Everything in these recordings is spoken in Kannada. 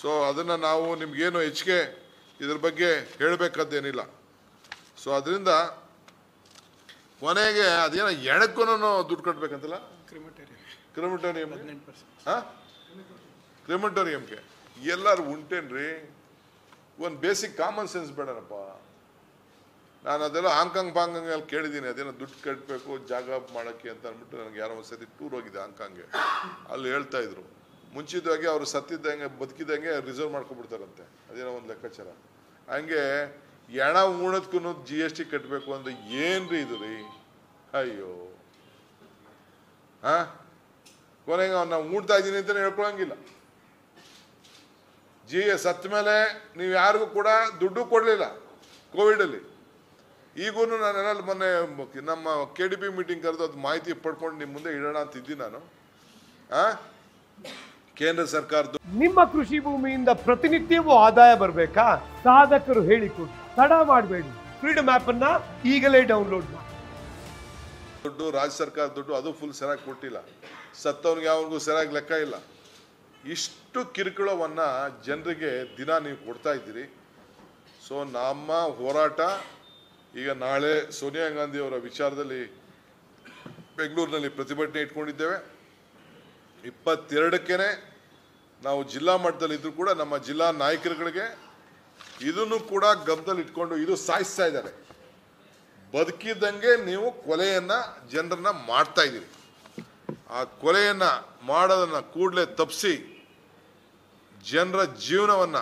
ಸೊ ಅದನ್ನು ನಾವು ನಿಮಗೇನು ಹೆಚ್ಚಿಗೆ ಇದ್ರ ಬಗ್ಗೆ ಹೇಳಬೇಕದ್ದೇನಿಲ್ಲ ಸೊ ಅದರಿಂದ ಕೊನೆಗೆ ಅದೇನೋ ಎಣಕ್ಕೂ ದುಡ್ಡು ಕಟ್ಟಬೇಕಂತಲ್ಲ ಕ್ರಿಮಿಟೋರಿಯಂ ಹಾಂ ಕ್ರಿಮಿಟೋರಿಯಂಗೆ ಎಲ್ಲರೂ ಉಂಟೇನ್ರಿ ಒಂದು ಬೇಸಿಕ್ ಕಾಮನ್ ಸೆನ್ಸ್ ಬೇಡನಪ್ಪ ನಾನು ಅದೆಲ್ಲ ಹಾಂಗ್ಕಾಂಗ್ ಪಾಂಗ್ಕಾಂಗ್ ಅಲ್ಲಿ ಕೇಳಿದ್ದೀನಿ ಅದೇನೋ ದುಡ್ಡು ಕಟ್ಟಬೇಕು ಜಾಗ ಮಾಡೋಕ್ಕೆ ಅಂತ ಅಂದ್ಬಿಟ್ಟು ನನಗೆ ಯಾರೋ ಒಂದು ಸತಿ ಟೂರ್ ಹೋಗಿದ್ದೆ ಹಾಂಗ್ಕಾಂಗ್ಗೆ ಅಲ್ಲಿ ಹೇಳ್ತಾ ಇದ್ರು ಮುಂಚಿತವಾಗಿ ಅವರು ಸತ್ತಿದ್ದಂಗೆ ಬದುಕಿದಂಗೆ ರಿಸರ್ವ್ ಮಾಡ್ಕೊಬಿಡ್ತಾರಂತೆ ಅದೇನೋ ಒಂದು ಲೆಕ್ಕಾಚಾರ ಹಂಗೆ ಎಣ ಉಣದ್ಕು ಜಿ ಎಸ್ ಟಿ ಕಟ್ಟಬೇಕು ಅಂದ್ರೆ ಏನ್ರಿ ಇದು ರೀ ಅಯ್ಯೋ ಹಾ ಕೊನೆಗೆ ಅವ್ನ ಉಣ್ತಾ ಇದ್ದೀನಿ ಅಂತಲೇ ಹೇಳ್ಕೊಳಂಗಿಲ್ಲ ಜಿ ಎಸ್ ಸತ್ತ ಮೇಲೆ ನೀವು ಯಾರಿಗೂ ಕೂಡ ದುಡ್ಡು ಕೊಡಲಿಲ್ಲ ಕೋವಿಡಲ್ಲಿ ಈಗೂ ನಾನೆಲ್ಲ ಮೊನ್ನೆ ಮ- ನಮ್ಮ ಕೆ ಡಿ ಪಿ ಮೀಟಿಂಗ್ ಕರೆದು ಅದು ಮಾಹಿತಿ ಪಡ್ಕೊಂಡು ನಿಮ್ಮ ಮುಂದೆ ಇಡೋಣ ಅಂತ ಇದ್ದೀನಿ ನಾನು ಆ ಕೇಂದ್ರ ಸರ್ಕಾರದ್ದು ನಿಮ್ಮ ಕೃಷಿ ಭೂಮಿಯಿಂದ ಪ್ರತಿನಿತ್ಯವೂ ಆದಾಯ ಬರಬೇಕಾ ಸಾಧಕರು ಹೇಳಿಕೊಡಿ ತಡ ಮಾಡಬೇಡಿ ಫ್ರೀಡಮ್ ಆಪ್ ಅನ್ನ ಈಗಲೇ ಡೌನ್ಲೋಡ್ ಮಾಡಿ ದುಡ್ಡು ರಾಜ್ಯ ಸರ್ಕಾರ ದುಡ್ಡು ಅದು ಫುಲ್ ಸರಿಯಾಗಿ ಕೊಟ್ಟಿಲ್ಲ ಸತ್ತವನಿಗೆ ಯಾವನಿಗೂ ಸರಿಯಾಗಿ ಲೆಕ್ಕ ಇಲ್ಲ ಇಷ್ಟು ಕಿರುಕುಳವನ್ನು ಜನರಿಗೆ ದಿನ ನೀವು ಕೊಡ್ತಾ ಇದ್ದೀರಿ ಸೊ ನಮ್ಮ ಹೋರಾಟ ಈಗ ನಾಳೆ ಸೋನಿಯಾ ಗಾಂಧಿ ಅವರ ವಿಚಾರದಲ್ಲಿ ಬೆಂಗಳೂರಿನಲ್ಲಿ ಪ್ರತಿಭಟನೆ ಇಟ್ಕೊಂಡಿದ್ದೇವೆ ಇಪ್ಪತ್ತೆರಡಕ್ಕೇನೆ ನಾವು ಜಿಲ್ಲಾ ಮಟ್ಟದಲ್ಲಿ ಇದ್ರೂ ಕೂಡ ನಮ್ಮ ಜಿಲ್ಲಾ ನಾಯಕರುಗಳಿಗೆ ಇದನ್ನು ಕೂಡ ಗಮನದಲ್ಲಿ ಇಟ್ಕೊಂಡು ಇದು ಸಾಯಿಸ್ತಾ ಇದ್ದಾರೆ ಬದುಕಿದ್ದಂಗೆ ನೀವು ಕೊಲೆಯನ್ನ ಜನರನ್ನ ಮಾಡ್ತಾ ಇದ್ದೀರಿ ಆ ಕೊಲೆಯನ್ನ ಮಾಡೋದನ್ನ ಕೂಡಲೇ ತಪ್ಪಿಸಿ ಜನರ ಜೀವನವನ್ನ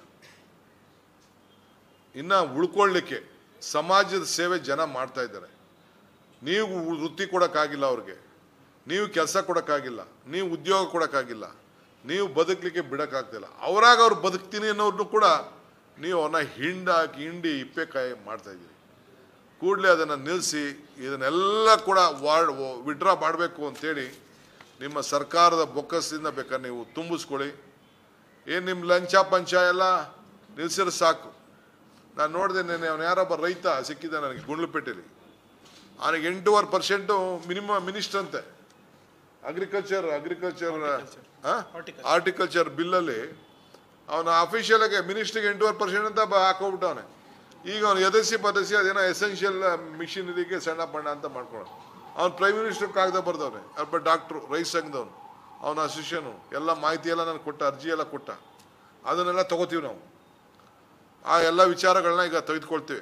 ಇನ್ನ ಉಳ್ಕೊಳ್ಳಿಕ್ಕೆ ಸಮಾಜದ ಸೇವೆ ಜನ ಮಾಡ್ತಾ ಇದ್ದಾರೆ ನೀವು ವೃತ್ತಿ ಕೊಡೋಕ್ಕಾಗಿಲ್ಲ ಅವ್ರಿಗೆ ನೀವು ಕೆಲಸ ಕೊಡೋಕ್ಕಾಗಿಲ್ಲ ನೀವು ಉದ್ಯೋಗ ಕೊಡೋಕ್ಕಾಗಿಲ್ಲ ನೀವು ಬದುಕಲಿಕ್ಕೆ ಬಿಡೋಕ್ಕಾಗ್ತಿಲ್ಲ ಅವರಾಗ ಅವ್ರು ಬದುಕ್ತೀನಿ ಅನ್ನೋರ್ನು ಕೂಡ ನೀವು ಅವನ್ನ ಹಿಂಡಾಕಿ ಹಿಂಡಿ ಇಪ್ಪೆಕಾಯಿ ಮಾಡ್ತಾ ಇದ್ದೀರಿ ಕೂಡಲೇ ಅದನ್ನು ನಿಲ್ಲಿಸಿ ಇದನ್ನೆಲ್ಲ ಕೂಡ ವಾರ್ಡ್ ವಿಡ್ರಾ ಮಾಡಬೇಕು ಅಂತೇಳಿ ನಿಮ್ಮ ಸರ್ಕಾರದ ಬೊಕ್ಕಸದಿಂದ ಬೇಕಾದ್ರೆ ನೀವು ತುಂಬಿಸ್ಕೊಳ್ಳಿ ಏನು ನಿಮ್ಮ ಲಂಚ ಪಂಚ ಎಲ್ಲ ನಿಲ್ಸಿದ್ರೆ ಸಾಕು ನಾನು ನೋಡಿದೆ ನೆನ್ನೆ ಅವನು ಯಾರೊಬ್ಬ ರೈತ ಸಿಕ್ಕಿದ್ದ ನನಗೆ ಗುಂಡ್ಲುಪೇಟೆಲಿ ಅವನಿಗೆ ಎಂಟೂವರೆ ಪರ್ಸೆಂಟು ಮಿನಿಮಮ್ ಮಿನಿಸ್ಟರ್ ಅಂತೆ ಅಗ್ರಿಕಲ್ಚರ್ ಅಗ್ರಿಕಲ್ಚರ್ ಆರ್ಟಿಕಲ್ಚರ್ ಬಿಲ್ಲಲ್ಲಿ ಅವನ ಅಫಿಷಿಯಲ್ ಆಗಿ ಮಿನಿಸ್ಟ್ರಿಗೆ ಎಂಟೂವರೆ ಪರ್ಸೆಂಟ್ ಅಂತ ಬ- ಹಾಕೋಬಿಟ್ಟವನೆ ಈಗ ಅವನು ಎದಸಿ ಪದಸಿ ಅದೇನೋ ಎಸೆನ್ಷಿಯಲ್ ಮಿಷಿನರಿಗೆ ಸಣ್ಣ ಪಣ್ಣ ಅಂತ ಮಾಡ್ಕೊಳ್ಳೋಣ ಅವ್ನು ಪ್ರೈಮ್ ಮಿನಿಸ್ಟರ್ ಕಾಗದ ಬರ್ದವನೆ ಒಬ್ಬ ಡಾಕ್ಟ್ರು ರೈಸ್ ಸಂಘದವನು ಅವನ ಅಸಿಸ್ಟೆಂಟು ಎಲ್ಲ ಮಾಹಿತಿ ಎಲ್ಲ ನಾನು ಕೊಟ್ಟ ಅರ್ಜಿ ಎಲ್ಲ ಕೊಟ್ಟ ಅದನ್ನೆಲ್ಲ ತಗೋತೀವಿ ನಾವು ಆ ಎಲ್ಲ ವಿಚಾರಗಳನ್ನ ಈಗ ತೆಗೆದುಕೊಳ್ತೀವಿ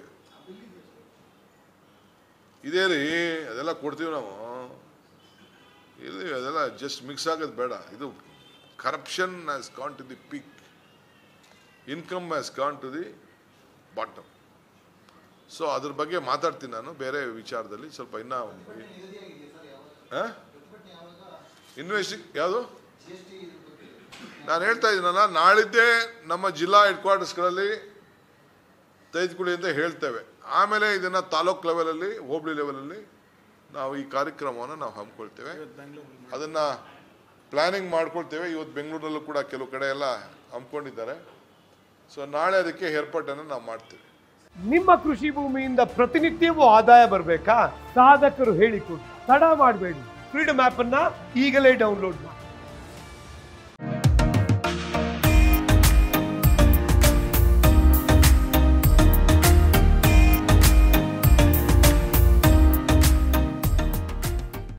ಇದೇ ರೀ ಅದೆಲ್ಲ ಕೊಡ್ತೀವಿ ನಾವು ಇಲ್ಲಿ ಅದೆಲ್ಲ ಜಸ್ಟ್ ಮಿಕ್ಸ್ ಆಗೋದು ಬೇಡ ಇದು corruption has gone to the peak income has gone to the bottom so ಅದ್ರ ಬಗ್ಗೆ ಮಾತಾಡ್ತೀನಿ ನಾನು ಬೇರೆ ವಿಚಾರದಲ್ಲಿ ಸ್ವಲ್ಪ ಇನ್ನ ಇನ್ವೆಸ್ಟಿಂಗ್ ಯಾವುದು ನಾನು ಹೇಳ್ತಾ ಇದ್ದೀನಲ್ಲ ನಾಳಿದ್ದೇ ನಮ್ಮ ಜಿಲ್ಲಾ ಹೆಡ್ ಕ್ವಾರ್ಟರ್ಸ್ಗಳಲ್ಲಿ ತೆಗೆದುಕೊಳ್ಳಿ ಅಂತ ಹೇಳ್ತೇವೆ ಆಮೇಲೆ ಇದನ್ನು ತಾಲೂಕ್ ಲೆವೆಲಲ್ಲಿ ಹೋಬಳಿ ಲೆವೆಲಲ್ಲಿ ನಾವು ಈ ಕಾರ್ಯಕ್ರಮವನ್ನು ನಾವು ಹಮ್ಮಿಕೊಳ್ತೇವೆ ಅದನ್ನು ಪ್ಲಾನಿಂಗ್ ಮಾಡ್ಕೊಳ್ತೇವೆ ಇವತ್ತು ಬೆಂಗಳೂರಲ್ಲೂ ಕೂಡ ಕೆಲವು ಕಡೆ ಎಲ್ಲ ಹಮ್ಮಿಕೊಂಡಿದ್ದಾರೆ ಸೊ ನಾಳೆ ಅದಕ್ಕೆ ಏರ್ಪಾಟನ್ನು ನಾವು ಮಾಡ್ತೇವೆ ನಿಮ್ಮ ಕೃಷಿ ಭೂಮಿಯಿಂದ ಪ್ರತಿನಿತ್ಯವೂ ಆದಾಯ ಬರಬೇಕಾ ಸಾಧಕರು ಹೇಳಿಕೊಡಿ ತಡ ಮಾಡಬೇಡಿ ಫ್ರೀಡಮ್ ಆಪ್ ಅನ್ನ ಈಗಲೇ ಡೌನ್ಲೋಡ್ ಮಾಡಿ